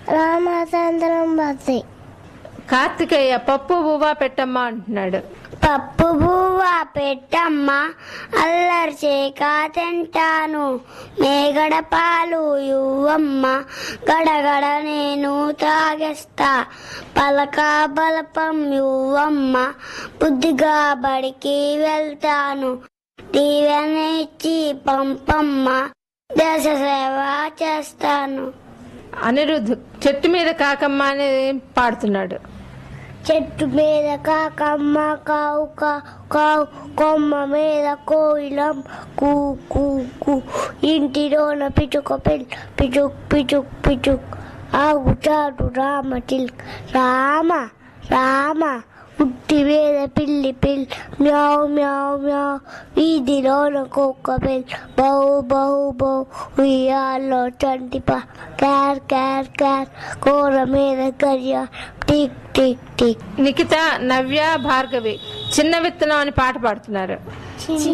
రామచంద్రం బస్సి కార్తికేయ పప్పు బువ్వ పెట్టమ్మా అంటున్నాడు పప్పు బువ్వ పెట్టమ్మ అల్లరి చేక తింటాను మేగడ పాలు ఇవ్వమ్మ గడగడ నేను తాగేస్తా పలక బలపం ఇవ్వమ్మ బుద్ధిగా బడికి వెళ్తాను దీవెన ఇచ్చి పంపమ్మ దేశ సేవ చేస్తాను అనిరుద్ధ్ చెట్టు మీద కాకమ్మ అని పాడుతున్నాడు చెట్టు మీద కాకమ్మ కావు కావు కావు కొమ్మ మీద కోయిలం కూ కూ కూ ఇంటిలోన పిచుక పిల్ పిచుక్ పిచుక్ పిచుక్ ఆగుచాడు రామ చిల్క్ రామ రామ ఉట్టి మీద పిల్లి పిల్ మ్యావ్ మ్యావ్ మ్యావ్ వీధిలోన కుక్క పిల్ బౌ బౌ బౌ ఉయ్యాలో చంటిప క్యార్ క్యార్ క్యార్ కూర మీద గర్య tick tick tick Nikhita Navya Bhargavi చిన్న విత్తనం అని పాట పాడుతున్నారు